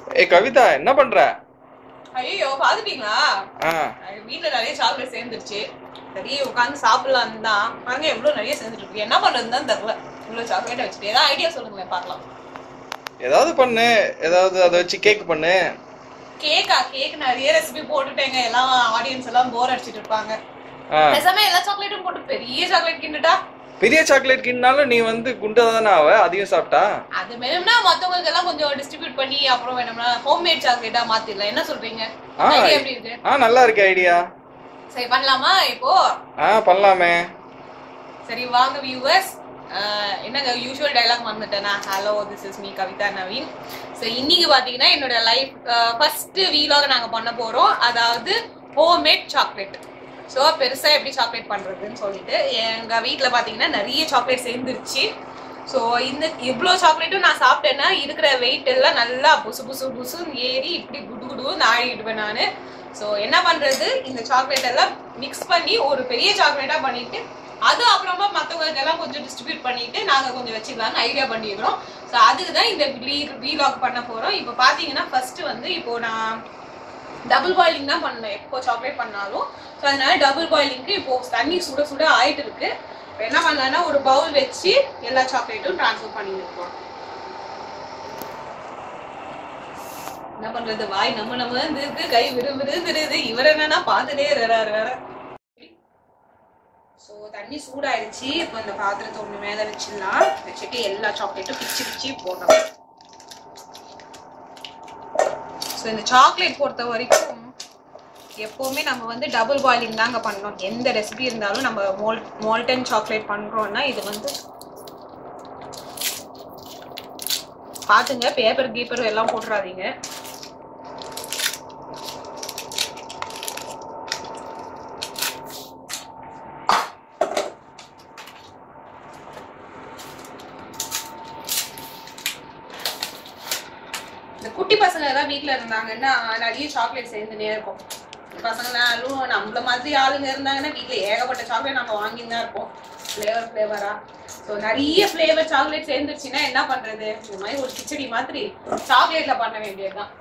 ஏய் கவிதா என்ன பண்ற ஐயோ பாத்துட்டீங்களா ஆ வீட்ல நிறைய சாக்லேட் சேர்ந்துருச்சு சரி உட்காந்து சாப்பிடலாம் தான் பாருங்க எவ்வளவு நிறைய சேர்ந்துட்டு இருக்கு என்ன பண்றதுன்னு தான் தெரியல இவ்வளவு சாக்லேட் வச்சுட்டு ஏதாவது ஐடியா சொல்லுங்களேன் பார்க்கலாம் ஏதாவது பண்ணு ஏதாவது அதை வச்சு கேக் பண்ணு கேக்கா கேக் நிறைய ரெசிபி போட்டுட்டேங்க எல்லாம் ஆடியன்ஸ் எல்லாம் போர் அடிச்சிட்டு இருப்பாங்க ஆ பேசாம எல்லா சாக்லேட்டும் போட்டு பெரிய சாக்லேட் கிண்டுட்டா பெரிய சாக்லேட் கிண்ணாலும் நீ வந்து குண்டா தானே ஆவ அதையும் சாப்பிட்டா அது வேணும்னா மத்தவங்களுக்கு எல்லாம் கொஞ்சம் டிஸ்ட்ரிபியூட் பண்ணி அப்புறம் வேணும்னா ஹோம்மேட் சாக்லேட்டா மாத்திடலாம் என்ன சொல்றீங்க ஆ. Idea எப்படி இருக்கு ஆ நல்லா இருக்கு ஐடியா சரி பண்ணலாமா இப்போ ஆ பண்ணலாமே சரி வாங்க வியூவர்ஸ் என்னங்க யூஷுவல் டைலாக் மறந்துட்டேனா hello this is me Kavitha Naveen so இன்னைக்கு பார்த்தீங்கன்னா என்னோட லைஃப் ஃபர்ஸ்ட் வீலாக நாங்கள் பண்ண போகிறோம் அதாவது ஹோம்மேட் சாக்லேட் ஸோ பெருசாக எப்படி சாக்லேட் பண்ணுறதுன்னு சொல்லிட்டு எங்கள் வீட்டில் பார்த்தீங்கன்னா நிறைய சாக்லேட் சேர்ந்துருச்சு ஸோ இந்த இவ்வளோ சாக்லேட்டும் நான் சாப்பிட்டேன்னா இருக்கிற வெயிட் எல்லாம் நல்லா புசு புசு புசுன்னு ஏறி இப்படி குடு குடுன்னு ஆடிடுவேன் நான் ஸோ என்ன பண்ணுறது இந்த சாக்லேட் எல்லாம் மிக்ஸ் பண்ணி ஒரு பெரிய சாக்லேட்டாக பண்ணிட்டு அது அப்புறமா மற்றவங்களுக்கு எல்லாம் கொஞ்சம் டிஸ்ட்ரிபியூட் பண்ணிட்டு நாங்கள் கொஞ்சம் வச்சுக்கலாம்னு ஐடியா பண்ணிக்கிறோம் ஸோ அதுக்கு தான் இந்த வீலாக் பண்ண போகிறோம் இப்போ பார்த்தீங்கன்னா ஃபர்ஸ்ட் வந்து இப்போ நான் டபுள் பாயிலிங் தான் பண்ணேன் எப்போ சாக்லேட் பண்ணாலும் ஸோ அதனால டபுள் பாயிலிங்க்கு இப்போ தண்ணி சுட சுட ஆயிட்டு இருக்கு இப்போ என்ன பண்ணலாம்னா ஒரு பவுல் வச்சு எல்லா சாக்லேட்டும் ட்ரான்ஸ்ஃபர் பண்ணிருக்கோம் என்ன பண்றது வாய் நம்ம நம்ம இருக்கு கை விரு விருந்துருது இவர் என்னன்னா பார்த்துட்டே இருறாரு வேற ஸோ தண்ணி சூடாயிடுச்சு இப்போ இந்த பாத்திரத்தை ஒன்று மேலே வச்சிடலாம் வச்சுட்டு எல்லா சாக்லேட்டும் பிச்சு பிச்சு போடணும் ஸோ இந்த சாக்லேட் பொறுத்த வரைக்கும் எப்போவுமே நம்ம வந்து டபுள் பாயிலிங் தாங்க பண்ணணும் எந்த ரெசிபி இருந்தாலும் நம்ம மோல் மோல்டன் சாக்லேட் பண்ணுறோம்னா இது வந்து பார்த்துங்க பேப்பர் கீப்பர் எல்லாம் போட்டுறாதீங்க இந்த குட்டி பசங்க எல்லாம் வீட்ல இருந்தாங்கன்னா நிறைய சாக்லேட் சேர்ந்துனே இருக்கும் இந்த பசங்களாலும் நம்மள மாதிரி ஆளுங்க இருந்தாங்கன்னா வீட்ல ஏகப்பட்ட சாக்லேட் நம்ம வாங்கின்னு தான் இருப்போம் ஃப்ளேவர் ஃப்ளேவரா ஸோ நிறைய ஃப்ளேவர் சாக்லேட் சேர்ந்துருச்சுன்னா என்ன பண்றது இந்த மாதிரி ஒரு கிச்சடி மாதிரி சாக்லேட்ல பண்ண வேண்டியதுதான்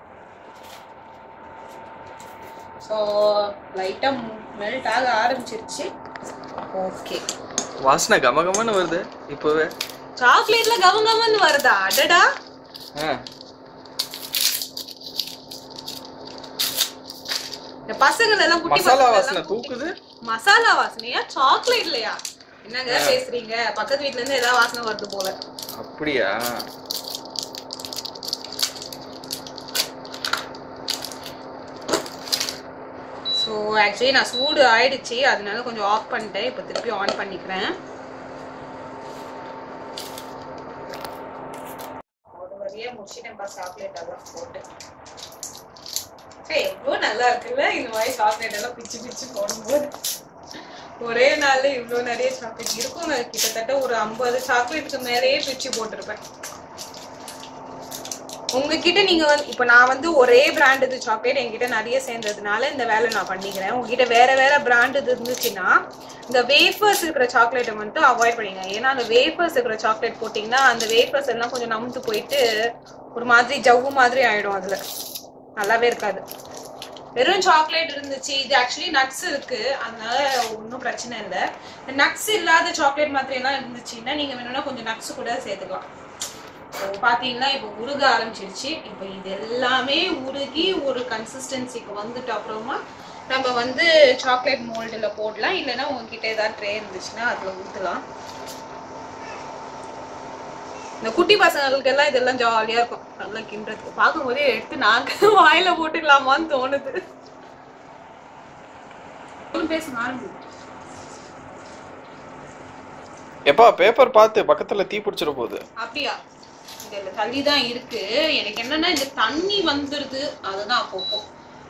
ஸோ லைட்டா மெல்ட் ஆக ஆரம்பிச்சிருச்சு ஓகே வாசனை கமகமன்னு வருது இப்பவே சாக்லேட்ல கவங்கமன்னு வருதா அடடா ஆ இந்த பசங்க எல்லாம் குட்டி மசாலா பசங்க வாசனை எல்லாம் தூக்குது மசாலா வாசனையா சாக்லேட்லயா என்னங்க பேசுறீங்க பக்கத்து வீட்ல இருந்து ஏதாவது வாசனை வருது போல அப்படியா ஸோ ஆக்சுவலி நான் சூடு ஆயிடுச்சு அதனால கொஞ்சம் ஆஃப் பண்ணிட்டேன் இப்போ திருப்பி ஆன் பண்ணிக்கிறேன் ஒரு வழியா முடிச்சிட்டேன்ப்பா சாக்லேட் எல்லாம் போட்டு சரி எவ்வளோ நல்லா இருக்குல்ல இந்த மாதிரி சாக்லேட் எல்லாம் பிச்சு பிச்சு போடும்போது ஒரே நாள்ல இவ்வளோ நிறைய சாக்லேட் இருக்குங்க கிட்டத்தட்ட ஒரு ஐம்பது சாக்லேட்டுக்கு மேலேயே பிச்சு போட்டிருப்பேன் உங்ககிட்ட நீங்க வந்து இப்ப நான் வந்து ஒரே பிராண்ட் இது சாக்லேட் என்கிட்ட நிறைய சேர்ந்ததுனால இந்த வேலை நான் பண்ணிக்கிறேன் உங்ககிட்ட வேற வேற பிராண்ட் இது இருந்துச்சுன்னா இந்த வேஃபர்ஸ் இருக்கிற சாக்லேட்டை மட்டும் அவாய்ட் பண்ணிங்க ஏன்னா அந்த வேஃபர்ஸ் இருக்கிற சாக்லேட் போட்டிங்கன்னா அந்த வேஃபர்ஸ் எல்லாம் கொஞ்சம் நமுத்து போயிட்டு ஒரு மாதிரி ஜவ்வு மாதிரி ஆயிடும் அதுல நல்லாவே இருக்காது வெறும் சாக்லேட் இருந்துச்சு இது ஆக்சுவலி நட்ஸ் இருக்கு அதனால ஒன்றும் பிரச்சனை இல்லை நட்ஸ் இல்லாத சாக்லேட் மாதிரி எல்லாம் இருந்துச்சுன்னா நீங்க வேணும்னா கொஞ்சம் நட்ஸ் கூட சேர்த்துக்கலாம் ஸோ பார்த்தீங்கன்னா இப்போ உருக ஆரம்பிச்சிருச்சு இப்போ இது எல்லாமே உருகி ஒரு கன்சிஸ்டன்சிக்கு வந்துட்டு அப்புறமா நம்ம வந்து சாக்லேட் மோல்டில் போடலாம் இல்லைன்னா உங்ககிட்ட ஏதாவது ட்ரே இருந்துச்சுன்னா அதில் ஊற்றலாம் இந்த குட்டி பசங்களுக்கு எல்லாம் இதெல்லாம் ஜாலியாக இருக்கும் நல்லா கிண்டுறதுக்கு பார்க்கும்போதே எடுத்து நாங்க வாயில போட்டுக்கலாமான்னு தோணுது பேசுங்க ஆரம்பி எப்பா பேப்பர் பார்த்து பக்கத்துல தீ பிடிச்சிட போகுது அப்படியா இதுல தள்ளி தான் இருக்கு எனக்கு என்னன்னா இந்த தண்ணி வந்துருது அதுதான் அப்பப்போ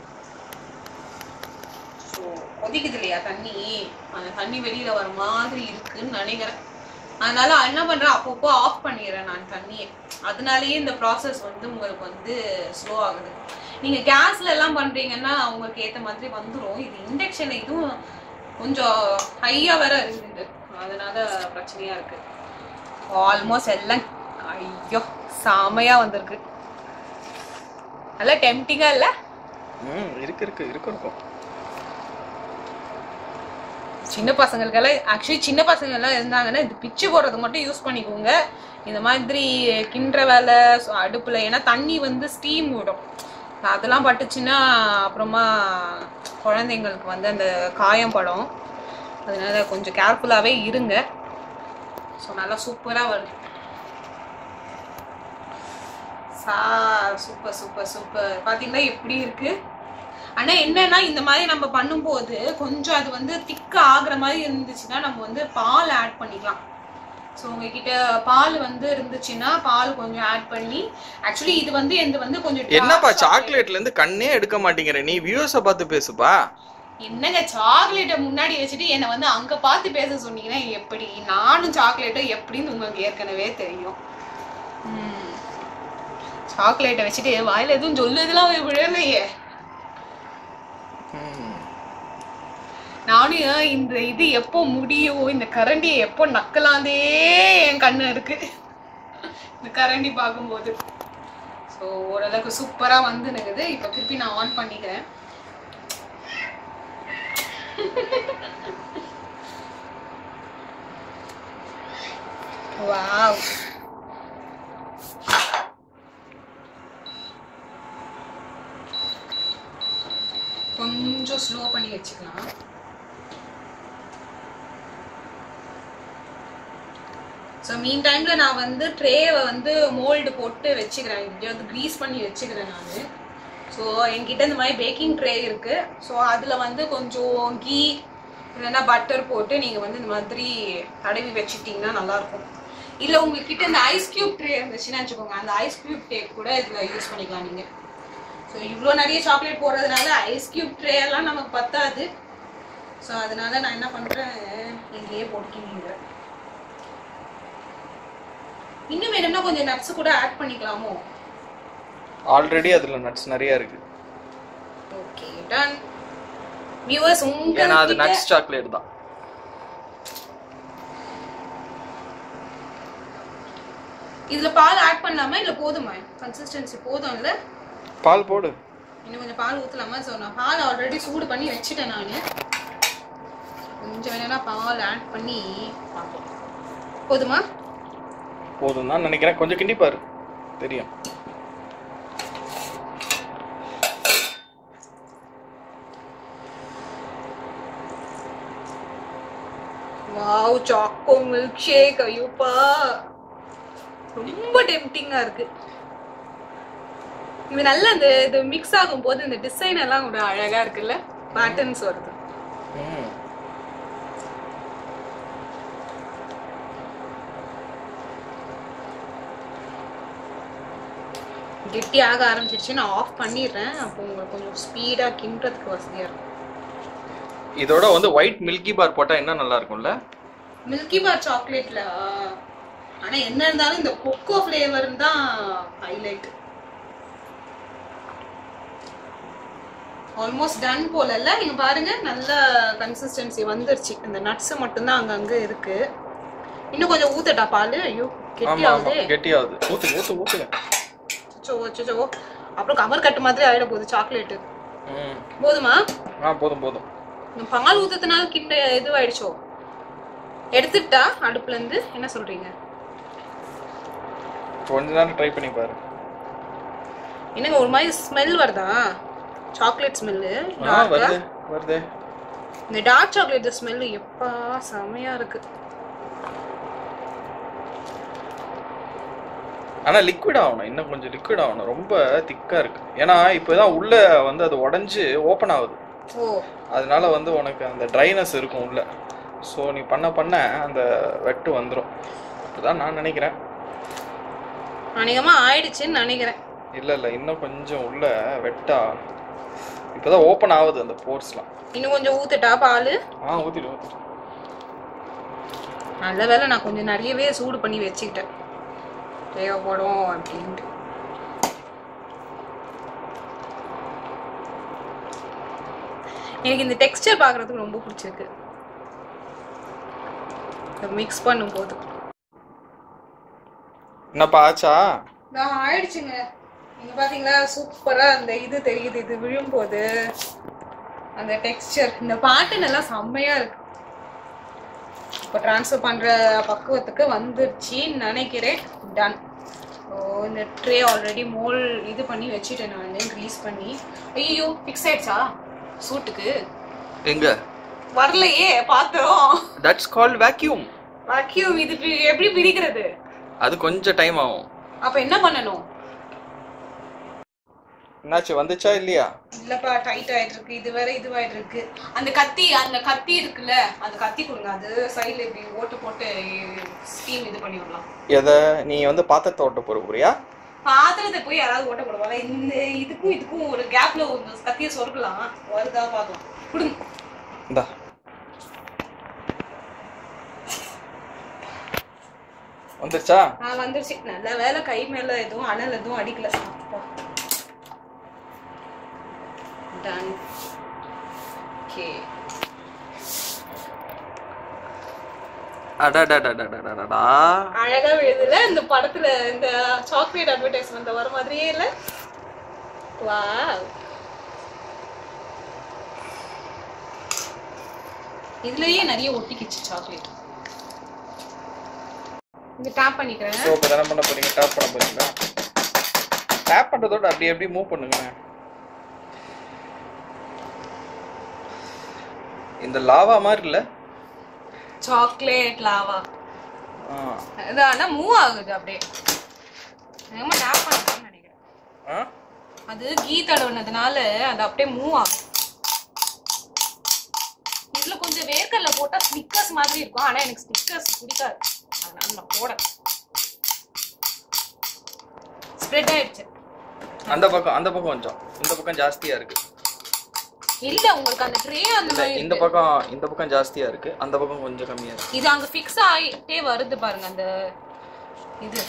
ஸோ கொதிக்குது இல்லையா தண்ணி அந்த தண்ணி வெளியில வர மாதிரி இருக்குன்னு நினைக்கிறேன் அதனால என்ன பண்றேன் அப்பப்போ ஆஃப் பண்ணிடுறேன் நான் தண்ணியை அதனாலயே இந்த ப்ராசஸ் வந்து உங்களுக்கு வந்து ஸ்லோ ஆகுது நீங்க கேஸ்ல எல்லாம் பண்றீங்கன்னா உங்களுக்கு ஏத்த மாதிரி வந்துரும் இது இண்டக்ஷன் இதுவும் கொஞ்சம் ஹையா வேற இருக்குது அதனால பிரச்சனையா இருக்கு ஆல்மோஸ்ட் எல்லாம் ஐயோ செமையா வந்திருக்கு நல்லா டெம்டிங்கா இல்ல ம் இருக்கு இருக்கு இருக்கு இருக்கும் சின்ன பசங்களுக்கெல்லாம் ஆக்சுவலி சின்ன பசங்க எல்லாம் இருந்தாங்கன்னா இது பிச்சு போடுறது மட்டும் யூஸ் பண்ணிக்கோங்க இந்த மாதிரி கிண்டுற வேலை so அடுப்புல ஏன்னா தண்ணி வந்து ஸ்டீம் விடும் அதெல்லாம் பட்டுச்சுன்னா அப்புறமா குழந்தைங்களுக்கு வந்து அந்த காயம் படும் அதனால கொஞ்சம் கேர்ஃபுல்லாகவே இருங்க ஸோ நல்லா சூப்பராக வருது சா சூப்பர் சூப்பர் சூப்பர் பார்த்தீங்களா எப்படி இருக்கு ஆனா என்னன்னா இந்த மாதிரி நம்ம பண்ணும்போது கொஞ்சம் அது வந்து திக்க ஆகுற மாதிரி இருந்துச்சுன்னா நம்ம வந்து பால் ஆட் பண்ணிக்கலாம் ஸோ உங்ககிட்ட பால் வந்து இருந்துச்சுன்னா பால் கொஞ்சம் ஆட் பண்ணி ஆக்சுவலி இது வந்து எந்த வந்து கொஞ்சம் என்னப்பா dark சாக்லேட்ல இருந்து கண்ணே எடுக்க மாட்டேங்கிற நீ வியூஸ பார்த்து பேசுப்பா என்னங்க சாக்லேட்டை முன்னாடி வச்சுட்டு என்னை வந்து அங்க பார்த்து பேச சொன்னீங்கன்னா எப்படி நானும் சாக்லேட்டை எப்படின்னு உங்களுக்கு ஏற்கனவே தெரியும் ம். சாக்லேட்டை வச்சுட்டு வாயில எதுவும் சொல்லுதெல்லாம் விழலையே ம். நானும் இந்த இது எப்போ முடியும் இந்த கரண்டியை எப்போ நக்கலாந்தே என் கண்ணு இருக்கு இந்த கரண்டி பார்க்கும்போது ஸோ ஓரளவுக்கு சூப்பராக வந்து நிற்குது இப்போ திருப்பி நான் ஆன் பண்ணிக்கிறேன் வாவ் கொஞ்சம் ஸ்லோ பண்ணி வச்சுக்கலாம் ஸோ மீன் டைம்ல நான் வந்து ட்ரேவை வந்து மோல்டு போட்டு வச்சுக்கிறேன் எப்படியாவது க்ரீஸ் பண்ணி வச்சுக்கிறேன் நான் ஸோ என்கிட்ட இந்த மாதிரி பேக்கிங் ட்ரே இருக்கு ஸோ அதில் வந்து கொஞ்சம் கீ இல்லைன்னா பட்டர் போட்டு நீங்கள் வந்து இந்த மாதிரி தடவி வச்சுட்டிங்கன்னா நல்லாயிருக்கும் இல்லை உங்ககிட்ட இந்த ஐஸ் கியூப் ட்ரே இருந்துச்சுன்னா வச்சுக்கோங்க அந்த ஐஸ் கியூப் ட்ரே கூட இதில் யூஸ் பண்ணிக்கலாம் நீங்கள் ஸோ இவ்வளோ நிறைய சாக்லேட் போடுறதுனால ஐஸ் கியூப் ட்ரே எல்லாம் நமக்கு பத்தாது ஸோ அதனால நான் என்ன பண்ணுறேன் இதுலேயே போட்டுக்கிங்க இன்னும் வேணும்னா கொஞ்சம் நட்ஸ் கூட ஆட் பண்ணிக்கலாமோ ஆல்ரெடி அதுல நட்ஸ் நிறைய இருக்கு ஓகே டன் வியூவர்ஸ் ஏன்னா அது உங்க நட்ஸ் சாக்லேட் தான் இதுல பால் ஆட் பண்ணலாமா இல்ல போதுமா கன்சிஸ்டன்சி போதும் இல்ல பால் போடு இன்னும் கொஞ்சம் பால் ஊற்றலாமா ஸோ நான் பால் ஆல்ரெடி சூடு பண்ணி வச்சுட்டேன் நான் கொஞ்சம் வேணா பால் ஆட் பண்ணி பார்ப்போம் போதுமா போதும் தான் நினைக்கிறேன் கொஞ்சம் கிண்டி பாரு தெரியும் வாவ் சாக்கோ மில்க் ஷேக் ஐயோப்பா ரொம்ப டெம்டிங்கா இருக்கு இது நல்லா இந்த இது மிக்ஸ் ஆகும் போது இந்த டிசைன் எல்லாம் கூட அழகா இருக்குல்ல பேட்டர்ன்ஸ் வருது ம். கெட்டி ஆக ஆரம்பிச்சிருச்சு நான் ஆஃப் பண்ணிடுறேன் அப்போ உங்களுக்கு கொஞ்சம் ஸ்பீடா கிண்டுறதுக்கு வசதியா இருக்கும் இதோட வந்து ஒயிட் மில்கி பார் போட்டா என்ன நல்லா இருக்கும்ல மில்கி பார் சாக்லேட்ல ஆனா என்ன இருந்தாலும் இந்த கொக்கோ ஃப்ளேவர் தான் ஹைலைட் ஆல்மோஸ்ட் டன் போலல்ல நீங்க பாருங்க நல்ல கன்சிஸ்டன்சி வந்துருச்சு இந்த நட்ஸ் மட்டும்தான் அங்கங்க இருக்கு இன்னும் கொஞ்சம் ஊத்தட்டா பால் ஐயோ ஆமா ஆமா கெட்டியாகுது கெட்டியாகுது ஊத்து ஊத்து ஊத்துங்க அச்சோ அச்சோ அப்புறம் கவர் கட்டு மாதிரி ஆயிட போகுது சாக்லேட்டு ம். போதுமா ஆ போதும் போதும் இந்த பால் ஊத்தத்தினால கிண்ட இதுவாயிடுச்சோ எடுத்துட்டா அடுப்புல இருந்து என்ன சொல்றீங்க கொஞ்ச நேரம் ட்ரை பண்ணி பாரு என்னங்க ஒரு மாதிரி ஸ்மெல் வருதா சாக்லேட் ஸ்மெல்லு ஆ வருது வருது இந்த டார்க் சாக்லேட் ஸ்மெல்லு எப்பா செமையா இருக்கு ஆனா லிக்விட் ஆகணும் இன்னும் கொஞ்சம் லிக்விட் ஆகணும் ரொம்ப திக்கா இருக்கு ஏன்னா இப்போதான் உள்ள வந்து அது உடைஞ்சு ஓப்பன் ஆகுது ஓ அதனால வந்து உனக்கு அந்த ட்ரைனஸ் இருக்கும் உள்ள ஸோ நீ பண்ண பண்ண அந்த வெட்டு வந்துடும் அப்படிதான் நான் நினைக்கிறேன் அநேகமா ஆயிடுச்சுன்னு நினைக்கிறேன் இல்லை இல்லை இன்னும் கொஞ்சம் உள்ள வெட்டா இப்போதான் ஓப்பன் ஆகுது அந்த போர்ஸ்லாம் இன்னும் கொஞ்சம் ஊத்துட்டா பால் ஆ ஊற்றிடு ஊற்றிடு நல்ல வேளை நான் கொஞ்சம் நிறையவே சூடு பண்ணி வச்சுக்கிட்டேன் தேவைப்படும் அப்படின்ட்டு எனக்கு இந்த டெக்ஸ்டர் பார்க்கறதுக்கு ரொம்ப பிடிச்சிருக்கு மிக்ஸ் பண்ணும்போது என்னப்பா ஆச்சா நான் ஆயிடுச்சுங்க இங்க பாத்தீங்களா சூப்பரா அந்த இது தெரியுது இது விழும்போது அந்த டெக்ஸ்சர் இந்த பாட்டு நல்லா செம்மையா இருக்கு இப்போ ட்ரான்ஸ்ஃபர் பண்ற பக்குவத்துக்கு வந்துருச்சுன்னு நினைக்கிறேன் டன் ஓ இந்த ட்ரே ஆல்ரெடி மோல் இது பண்ணி வச்சுட்டேன் நான் ரிலீஸ் பண்ணி ஐயோ ஃபிக்ஸ் ஆயிடுச்சா சூட்டுக்கு எங்க வரலையே பார்த்தோம் தட்ஸ் கால்ட் வேக்யூம் வாக்கியூம் இது பி- எப்படி பிரிக்கிறது அது கொஞ்சம் டைம் ஆகும் அப்ப என்ன பண்ணணும் என்னாச்சு வந்துச்சா இல்லையா இல்லப்பா டைட் ஆயிட்டு இருக்கு இது வேற இதுவாயிட்டு இருக்கு அந்த கத்தி அந்த கத்தி இருக்குல்ல அந்த கத்தி கொடுங்க அது சைடுல இப்படி ஓட்டு போட்டு ஸ்டீம் இது பண்ணி விடலாம் எதை நீ வந்து பாத்திரத்தை ஓட்ட போற போறியா பாத்திரத்தை போய் யாராவது ஓட்ட போடுவாங்க இந்த இதுக்கும் இதுக்கும் ஒரு கேப்ல ஒரு கத்தியை சொருக்கலாம் வருதா பார்க்கலாம் கொடுங்க இந்தா வந்துருச்சா ஆ வந்துருச்சு நல்ல வேலை கை மேல எதுவும் அனல் எதுவும் அடிக்கல டன் ஓகே அடடடடடடடா அழகா விழுதுல இந்த படத்துல இந்த சாக்லேட் அட்வர்டைஸ்மெண்ட் வர மாதிரியே இல்ல வா இதுலயே நிறைய ஒட்டிக்கிச்சு சாக்லேட் இங்க டேப் பண்ணிக்கிறேன் ஸோ இப்போ தானே பண்ண போறீங்க டேப் பண்ண போறீங்களா டேப் பண்றதோட அப்படி அப்படியே மூவ் பண்ணுங்க இந்த லாவா மாதிரி இல்ல சாக்லேட் லாவா ஆ. இது ஆனா மூவ் ஆகுது அப்படியே நம்ம டேப் பண்ணலாம்னு நினைக்கிறேன் ஆ? அது கீ தடவுனதுனால அது அப்படியே மூவ் ஆகும் இதுல கொஞ்சம் வேர்க்கல்ல போட்டா ஸ்னிக்கர்ஸ் மாதிரி இருக்கும் ஆனா எனக்கு ஸ்னிக்கர்ஸ் பிடிக்காது அதனால நான் போட ஸ்ப்ரெட் ஆயிடுச்சு அந்த பக்கம் அந்த பக்கம் கொஞ்சம் இந்த பக்கம் ஜாஸ்தியா இருக்கு இல்ல உங்களுக்கு அந்த ட்ரே அந்த இல்ல மாதிரி இந்த பக்கம் இந்த பக்கம் ஜாஸ்தியா இருக்கு அந்த பக்கம் கொஞ்சம் கம்மியா இருக்கு இது அங்க ஃபிக்ஸ் ஆயிட்டே வருது பாருங்க அந்த இது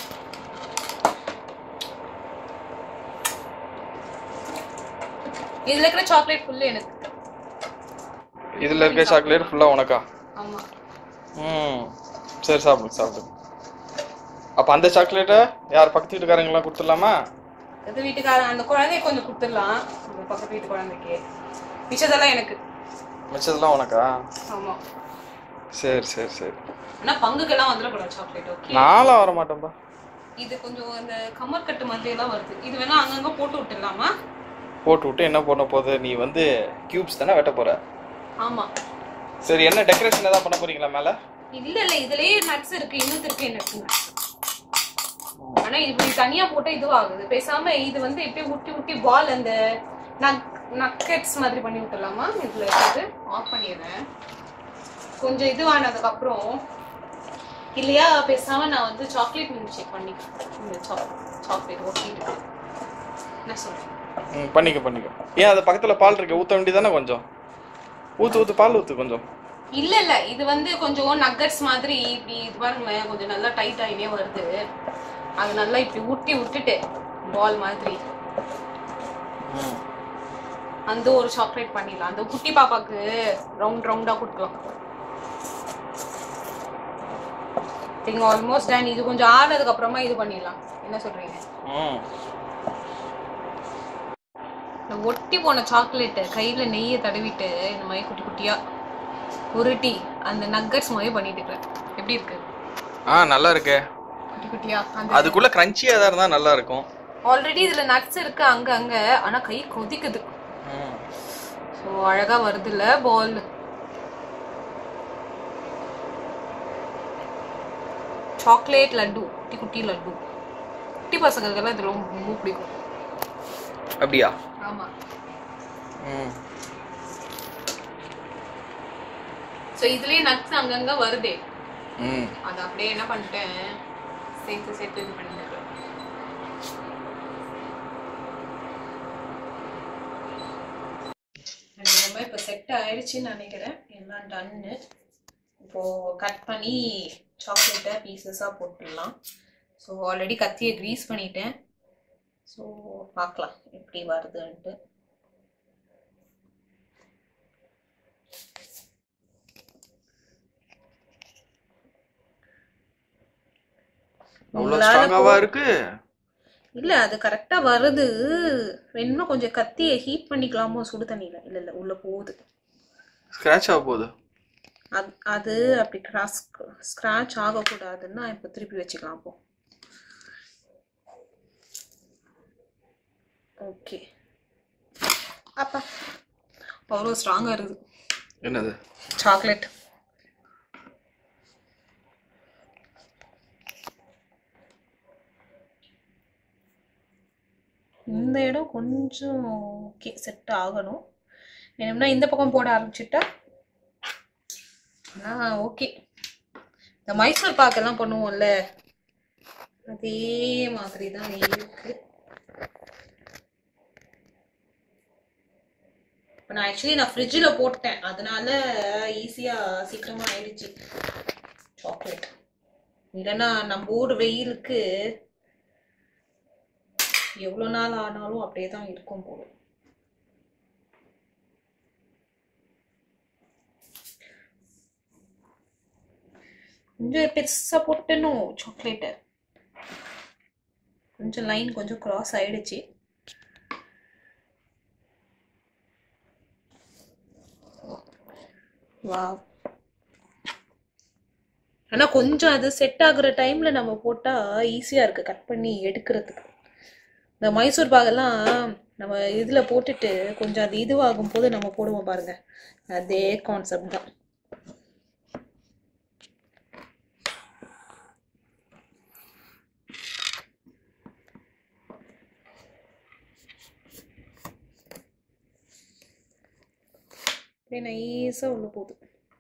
இதுல இருக்கிற சாக்லேட் ஃபுல்லு எனக்கு இதுல இருக்க சாக்லேட் ஃபுல்லா உனக்கா ஆமா ம் சரி சாப்பிடு சாப்பிடு அப்ப அந்த சாக்லேட்டை யார் பக்கத்து வீட்டுக்காரங்களாம் கொடுத்துடலாமா அது வீட்டுக்காரன் அந்த குழந்தைய கொஞ்சம் கொடுத்துடலாம் அந்த பக்கத்து வீட்டு குழந்தைக்கு மிச்சதெல்லாம் எனக்கு மிச்சதெல்லாம் உனக்கா ஆமா சரி சரி சரி ஆனா பங்குக்கெல்லாம் வந்துடக்கூடாது சாக்லேட் ஓகே நானும் வர மாட்டேன்பா இது கொஞ்சம் அந்த கம்மர் கட்டு மாதிரி எல்லாம் வருது இது வேணா அங்கங்க போட்டு விட்டுடலாமா போட்டு விட்டு என்ன பண்ண போகுது நீ வந்து கியூப்ஸ் தானே வெட்ட போற ஆமா சரி என்ன டெக்கரேஷன் ஏதாவது பண்ண போறீங்களா மேல இல்ல இல்ல இதுலயே நட்ஸ் இருக்கு இன்னும் இருக்கு எனக்கு ஆனா இது இப்படி தனியா போட்டா இதுவாகுது பேசாம இது வந்து இப்படியே உட்டி உட்டி பால் அந்த நக்கெட்ஸ் மாதிரி பண்ணி விட்டுலாமா இதுல இருக்குது ஆஃப் பண்ணிடுறேன் கொஞ்சம் இதுவானதுக்கு அப்புறம் இல்லையா பேசாம நான் வந்து சாக்லேட் மில்க் ஷேக் பண்ணிக்கிறேன் இந்த சாக்லேட் ஒட்டிட்டு என்ன சொல்றேன் ம் பண்ணிக்க பண்ணிக்க ஏன் அது பக்கத்துல பால் இருக்கு ஊத்த வேண்டியதானே கொஞ்சம் ஊத்து ஊத்து பால் ஊத்து கொஞ்சம் இல்ல இல்ல இது வந்து கொஞ்சம் நக்கட்ஸ் மாதிரி இப்படி இது பாருங்களேன் கொஞ்சம் நல்லா டைட் ஆகினே வருது அது நல்லா இப்படி ஊட்டி விட்டுட்டு பால் மாதிரி ம் அந்த ஒரு சாக்லேட் பண்ணிடலாம் அந்த குட்டி பாப்பாக்கு ரவுண்ட் ரவுண்டா கொடுக்கலாம் நீங்க ஆல்மோஸ்ட் டன் இது கொஞ்சம் ஆனதுக்கு அப்புறமா இது பண்ணிடலாம் என்ன சொல்றீங்க ம் இந்த ஒட்டி போன சாக்லேட்டை கையில நெய்யை தடவிட்டு இந்த மாதிரி குட்டி குட்டியா உருட்டி அந்த நக்கட்ஸ் மாதிரி பண்ணிட்டு இருக்கிறேன் எப்படி இருக்கு ஆ நல்லா இருக்கே குட்டி குட்டியா அந்த அதுக்குள்ள கிரன்ச்சியா தான் இருந்தா நல்லா இருக்கும் ஆல்ரெடி இதுல நட்ஸ் இருக்கு அங்க அங்க ஆனா கை கொதிக்குது ம் ஸோ அழகா வருதுல்ல பால் சாக்லேட் லட்டு குட்டி குட்டி லட்டு குட்டி பசங்களுக்கெல்லாம் இது ரொம்ப ரொம்ப பிடிக்கும் அப்படியா ஆமா ம் ஸோ இதுலயே நட்ஸ் அங்கங்க வருதே ம் அதை அப்படியே என்ன பண்ணிட்டேன் சேர்த்து சேர்த்து இது பண்ணிட்டு நம்ம இப்போ செட் ஆயிடுச்சுன்னு நினைக்கிறேன் எல்லாம் டன்னு இப்போ கட் பண்ணி சாக்லேட்டை பீசஸாக போட்டுடலாம் ஸோ ஆல்ரெடி கத்தியை க்ரீஸ் பண்ணிட்டேன் ஸோ பார்க்கலாம் எப்படி வருதுன்ட்டு அவ்வளோ உங்களால ஸ்ட்ராங்காவா இருக்கு இல்ல அது கரெக்டா வருது வேணும்னா கொஞ்சம் கத்தியை ஹீட் பண்ணிக்கலாமோ சுடு தண்ணியில இல்ல இல்ல உள்ள போகுது ஸ்க்ராட்ச் ஆக போகுது அது அது அப்படி கிராஸ் ஸ்க்ராட்ச் ஆகக்கூடாதுன்னா இப்போ திருப்பி வச்சுக்கலாம் அப்போ ஓகே அப்பா அவ்வளோ ஸ்ட்ராங்காக இருக்குது என்னது சாக்லேட் இந்த இடம் கொஞ்சம் ஓகே செட் ஆகணும் வேணும்னா இந்த பக்கம் போட ஆரம்பிச்சிட்டா ஆ ஓகே இந்த மைசூர் பாக்கெல்லாம் பண்ணுவோம்ல அதே மாதிரி தான் இருக்கு இப்போ நான் ஆக்சுவலி நான் ஃப்ரிட்ஜில் போட்டேன் அதனால ஈஸியாக சீக்கிரமா ஆயிடுச்சு சாக்லேட் இல்லைன்னா நம்ம ஊர் வெயிலுக்கு எவ்வளோ நாள் ஆனாலும் அப்படியே தான் இருக்கும் போல கொஞ்சம் பெருசா போட்டணும் சாக்லேட்டு கொஞ்சம் லைன் கொஞ்சம் கிராஸ் ஆயிடுச்சு வா ஆனா கொஞ்சம் அது செட் ஆகுற டைம்ல நம்ம போட்டா ஈஸியா இருக்கு கட் பண்ணி எடுக்கிறதுக்கு இந்த மைசூர் பாகெல்லாம் நம்ம இதுல போட்டுட்டு கொஞ்சம் அது இதுவாகும் போது நம்ம போடுவோம் பாருங்க அதே கான்செப்ட் தான் அப்படியே நைஸா உள்ள போகுது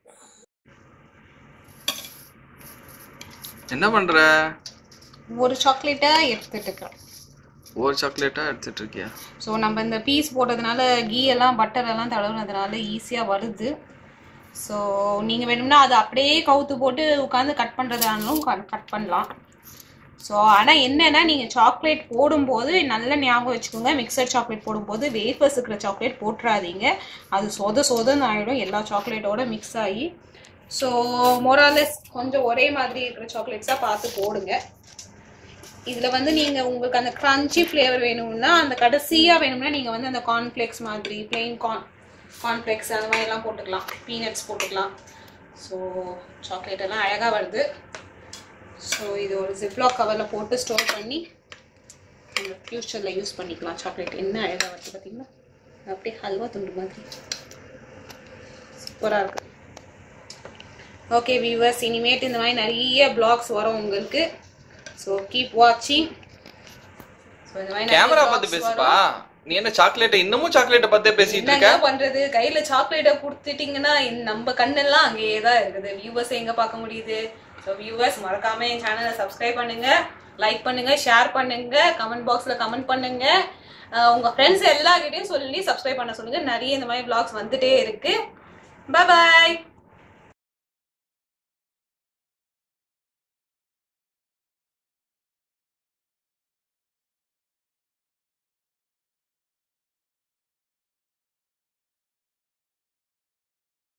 என்ன பண்ற ஒரு சாக்லேட்டை எடுத்துட்டு இருக்கிறோம் ஒரு சாக்லேட்டா எடுத்துட்டு இருக்கியா ஸோ நம்ம இந்த பீஸ் போட்டதுனால கீ எல்லாம் பட்டர் எல்லாம் தடவுனதுனால ஈஸியாக வருது ஸோ நீங்கள் வேணும்னா அதை அப்படியே கவுத்து போட்டு உட்காந்து கட் பண்ணுறதானாலும் கட் பண்ணலாம் ஸோ ஆனால் என்னன்னா நீங்கள் சாக்லேட் போடும்போது நல்ல ஞாபகம் வச்சுக்கோங்க மிக்சர் சாக்லேட் போடும்போது வேஃபர்ஸ் இருக்கிற சாக்லேட் போட்டுறாதீங்க அது சொத சொதன்னு ஆகிடும் எல்லா சாக்லேட்டோட மிக்ஸ் ஆகி ஸோ மொராலஸ் கொஞ்சம் ஒரே மாதிரி இருக்கிற சாக்லேட்ஸாக பார்த்து போடுங்க இதில் வந்து நீங்கள் உங்களுக்கு அந்த க்ரன்ச்சி ஃப்ளேவர் வேணும்னா அந்த கடைசியாக வேணும்னா நீங்கள் வந்து அந்த கார்ன்ஃப்ளேக்ஸ் மாதிரி plain கார்ன் கார்ன்ஃப்ளேக்ஸ் அந்த மாதிரிலாம் போட்டுக்கலாம் பீனட்ஸ் போட்டுக்கலாம் ஸோ சாக்லேட் எல்லாம் அழகாக வருது ஸோ இது ஒரு ஜிப்லாக் கவரில் போட்டு ஸ்டோர் பண்ணி நம்ம ஃப்யூச்சரில் யூஸ் பண்ணிக்கலாம் சாக்லேட் என்ன அழகாக வருது பார்த்தீங்களா அப்படியே ஹல்வா துண்டு மாதிரி சூப்பராக இருக்குது ஓகே வியூவர்ஸ் இனிமேட்டு இந்த மாதிரி நிறைய பிளாக்ஸ் வரும் உங்களுக்கு ஸோ கீப் வாட்சிங் ஸோ இந்த மாதிரி நிறைய கேமரா vlogs பார்த்து வரும். பேசுப்பா நீ என்ன சாக்லேட் இன்னமும் சாக்லேட்டை பார்த்தே பேசிட்டு இருக்க என்னங்க பண்றது கையில சாக்லேட்டை கொடுத்துட்டீங்கன்னா இந்த- நம்ம கண்ணெல்லாம் அங்கேயே தான் இருக்குது வியூவர்ஸ் எங்க பார்க்க முடியுது ஸோ வியூவர்ஸ் மறக்காம என் சேனலை சப்ஸ்கிரைப் பண்ணுங்க லைக் பண்ணுங்க ஷேர் பண்ணுங்க கமெண்ட் பாக்ஸ்ல கமெண்ட் பண்ணுங்க அஹ் உங்க ஃப்ரெண்ட்ஸ் எல்லார்கிட்டயும் சொல்லி சப்ஸ்கிரைப் பண்ண சொல்லுங்க நிறைய இந்த மாதிரி vlogs வந்துட்டே இருக்கு பாய்